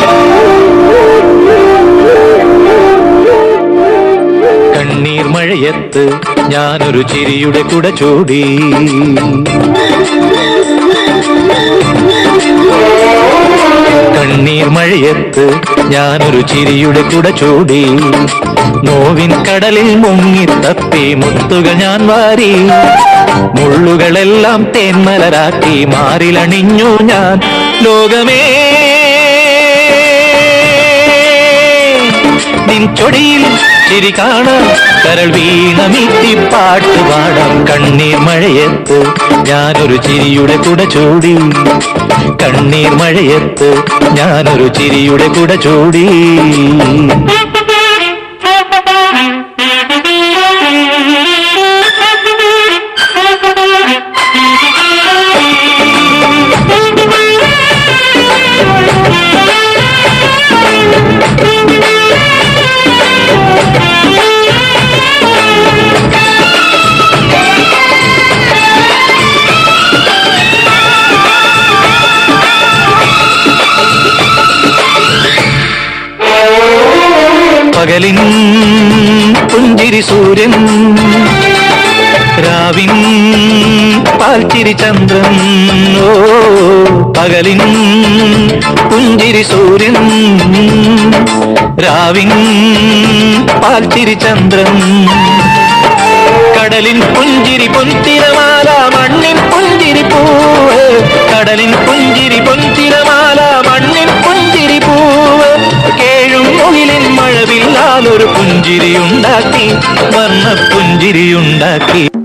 കണ്ണീർ മഴയത്ത് ഞാനൊരു ചിരിയുടെ കുട ചൂടി കണ്ണീർ മഴയത്ത് ഞാനൊരു ചിരിയുടെ കുട ചൂടി നോവിൻ കടലിൽ മുങ്ങിത്തപ്പി മുത്തുകൾ ഞാൻ വാരി മുള്ളുകളെല്ലാം തേന്മലരാക്കി മാറിലണിഞ്ഞു ഞാൻ ലോകമേ നിൻ ചൊടിയിൽ ചിരി കാണാം കരൾ വീണമീത്തി പാട്ട് പാടാം കണ്ണീർ മഴയത്ത് ഞാനൊരു ചിരിയുടെ കുട ചൂടി കണ്ണീർ മഴയത്ത് ഞാനൊരു ചിരിയുടെ കുട ചൂടി പകലിൻ പുഞ്ചിരി സൂര്യൻ രാവിൻ പാൽച്ചിരി ചന്ദ്രൻ ഓ പകലിൻ പുഞ്ചിരി സൂര്യൻ രാവിൻ പാൽച്ചിരി ചന്ദ്രൻ കടലിൻ പുഞ്ചിരി പൊൻതിരമാല മണ്ണിൻ പുഞ്ചിരി പൂവ് കടലിൻ പുഞ്ചിരി പൊൻതിരമാല മണ്ണിൻ പുഞ്ചിരി പൂവ് കേഴും മുകിലിൻ മഴവില്ലാൽ ഒരു പുഞ്ചിരി ഉണ്ടാക്കി വർണ്ണ പുഞ്ചിരി ഉണ്ടാക്കി